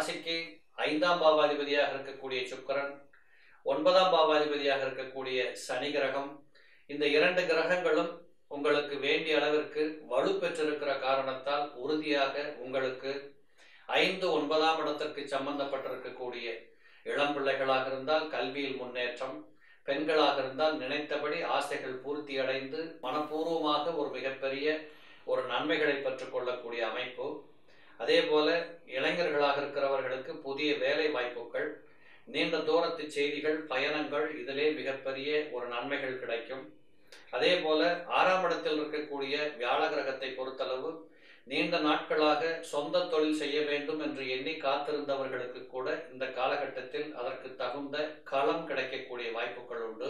ராசிக்கு ஐந்தாம் பாவாதிபதியாக இருக்கக்கூடிய சுக்கிரன் ஒன்பதாம் பாவாதிபதியாக இருக்கக்கூடிய சனி கிரகம் இந்த இரண்டு கிரகங்களும் உங்களுக்கு வேண்டிய அளவிற்கு வலு பெற்றிருக்கிற காரணத்தால் உறுதியாக உங்களுக்கு ஐந்து ஒன்பதாம் இடத்திற்கு சம்பந்தப்பட்டிருக்கக்கூடிய இளம் பிள்ளைகளாக இருந்தால் கல்வியில் முன்னேற்றம் பெண்களாக இருந்தால் நினைத்தபடி ஆசைகள் பூர்த்தி அடைந்து மனப்பூர்வமாக ஒரு மிகப்பெரிய ஒரு நன்மைகளை பெற்றுக்கொள்ளக்கூடிய அமைப்பு அதே போல இளைஞர்களாக இருக்கிறவர்களுக்கு புதிய வேலை வாய்ப்புகள் நீண்ட தூரத்து செய்திகள் பயணங்கள் இதிலே மிகப்பெரிய ஒரு நன்மைகள் கிடைக்கும் அதே போல ஆறாம் இடத்தில் இருக்கக்கூடிய வியாழ கிரகத்தை பொறுத்தளவு நீண்ட நாட்களாக சொந்த தொழில் செய்ய வேண்டும் என்று எண்ணி காத்திருந்தவர்களுக்கு கூட இந்த காலகட்டத்தில் அதற்கு தகுந்த களம் கிடைக்கக்கூடிய வாய்ப்புகள் உண்டு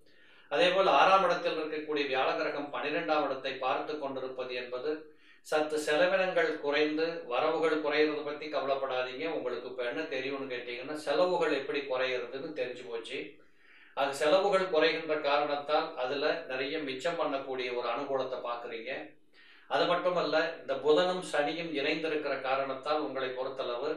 அதே போல் ஆறாம் இடத்தில் இருக்கக்கூடிய வியாழ கிரகம் பன்னிரெண்டாம் இடத்தை பார்த்து கொண்டிருப்பது என்பது சற்று செலவினங்கள் குறைந்து வரவுகள் குறையிறது பற்றி கவலைப்படாதீங்க உங்களுக்கு இப்போ என்ன தெரியும்னு கேட்டிங்கன்னா செலவுகள் எப்படி குறையிறதுன்னு தெரிஞ்சு போச்சு அது செலவுகள் குறைகின்ற காரணத்தால் அதில் நிறைய மிச்சம் பண்ணக்கூடிய ஒரு அனுகூலத்தை பார்க்குறீங்க அது மட்டுமல்ல இந்த புதனும் சனியும் இணைந்திருக்கிற காரணத்தால் உங்களை பொறுத்தளவு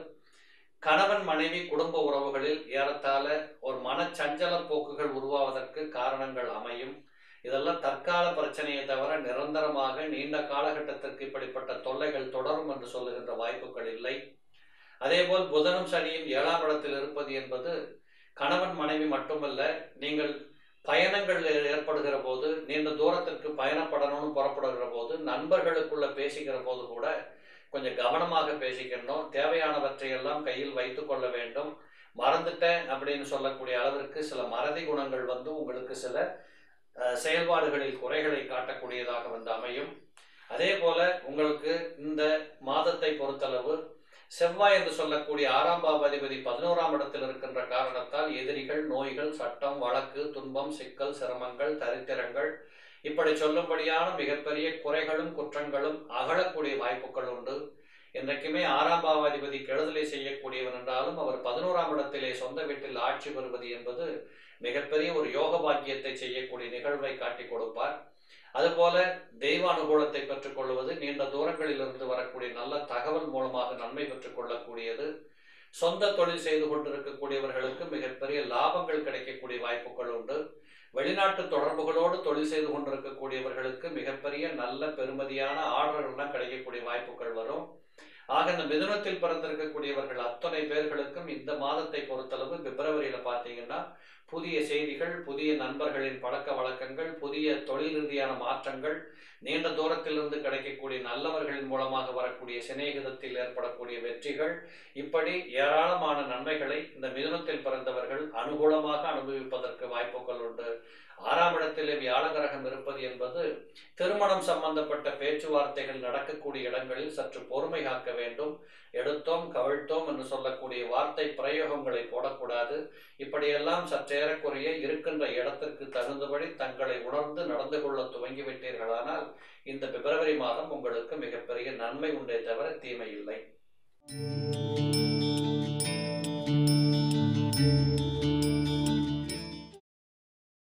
கணவன் மனைவி குடும்ப உறவுகளில் ஏறத்தாழ ஒரு மனச்சஞ்சல போக்குகள் உருவாவதற்கு காரணங்கள் அமையும் இதெல்லாம் தற்கால பிரச்சனையை தவிர நிரந்தரமாக நீண்ட காலகட்டத்திற்கு இப்படிப்பட்ட தொல்லைகள் தொடரும் என்று சொல்லுகின்ற வாய்ப்புகள் இல்லை அதேபோல் புதனும் சனியும் ஏழாம் இடத்தில் இருப்பது என்பது கணவன் மனைவி மட்டுமல்ல நீங்கள் பயணங்கள் ஏற்படுகிற போது நீண்ட தூரத்திற்கு பயணப்படணும்னு புறப்படுகிற போது நண்பர்களுக்குள்ள பேசிக்கிற போது கூட கொஞ்சம் கவனமாக பேசிக்கணும் தேவையானவற்றை எல்லாம் கையில் வைத்து கொள்ள வேண்டும் மறந்துட்டேன் அப்படின்னு சொல்லக்கூடிய அளவிற்கு சில மறதி குணங்கள் வந்து உங்களுக்கு சில செயல்பாடுகளில் குறைகளை காட்டக்கூடியதாக வந்து அமையும் அதே போல உங்களுக்கு இந்த மாதத்தை பொறுத்தளவு செவ்வாய் என்று சொல்லக்கூடிய ஆறாம் பாவாதிபதி பதினோராம் இடத்தில் இருக்கின்ற காரணத்தால் எதிரிகள் நோய்கள் சட்டம் வழக்கு துன்பம் சிக்கல் சிரமங்கள் தரித்திரங்கள் இப்படி சொல்லும்படியான மிகப்பெரிய குறைகளும் குற்றங்களும் அகழக்கூடிய வாய்ப்புகள் உண்டு என்றைக்குமே ஆறாம் பாவாதிபதி கெடுதலை செய்யக்கூடியவன் என்றாலும் அவர் பதினோராம் இடத்திலே சொந்த வீட்டில் ஆட்சி பெறுவது என்பது மிகப்பெரிய ஒரு யோக பாக்கியத்தை செய்யக்கூடிய நிகழ்வை காட்டி கொடுப்பார் அதுபோல தெய்வ அனுகூலத்தை பெற்றுக்கொள்வது நீண்ட தூரங்களில் இருந்து வரக்கூடிய நல்ல தகவல் மூலமாக நன்மை பெற்றுக் கொள்ளக்கூடியது சொந்த தொழில் செய்து கொண்டிருக்கக்கூடியவர்களுக்கு மிகப்பெரிய லாபங்கள் கிடைக்கக்கூடிய வாய்ப்புகள் உண்டு வெளிநாட்டு தொடர்புகளோடு தொழில் செய்து கொண்டிருக்கக்கூடியவர்களுக்கு மிகப்பெரிய நல்ல பெருமதியான ஆர்டர்கள்லாம் கிடைக்கக்கூடிய வாய்ப்புகள் வரும் ஆக இந்த மிதுனத்தில் பிறந்திருக்கக்கூடியவர்கள் அத்தனை பேர்களுக்கும் இந்த மாதத்தை பொறுத்தளவு பிப்ரவரியில பார்த்தீங்கன்னா புதிய செய்திகள் புதிய நண்பர்களின் பழக்க வழக்கங்கள் புதிய தொழில் ரீதியான மாற்றங்கள் நீண்ட தூரத்திலிருந்து கிடைக்கக்கூடிய நல்லவர்களின் மூலமாக வரக்கூடிய சிநேகிதத்தில் ஏற்படக்கூடிய வெற்றிகள் இப்படி ஏராளமான நன்மைகளை இந்த மிதுனத்தில் பிறந்தவர்கள் அனுகூலமாக அனுபவிப்பதற்கு வாய்ப்புகள் உண்டு ஆறாம் இடத்திலே வியாழ கிரகம் இருப்பது என்பது திருமணம் சம்பந்தப்பட்ட பேச்சுவார்த்தைகள் நடக்கக்கூடிய இடங்களில் சற்று பொறுமை காக்க வேண்டும் எடுத்தோம் கவிழ்த்தோம் என்று சொல்லக்கூடிய வார்த்தை பிரயோகங்களை போடக்கூடாது இப்படியெல்லாம் சற்றேறக்குறைய இருக்கின்ற இடத்திற்கு தகுந்தபடி தங்களை உணர்ந்து நடந்து கொள்ள துவங்கிவிட்டீர்களானால் இந்த பிப்ரவரி மாதம் உங்களுக்கு மிகப்பெரிய நன்மை உண்டே தவிர தீமை இல்லை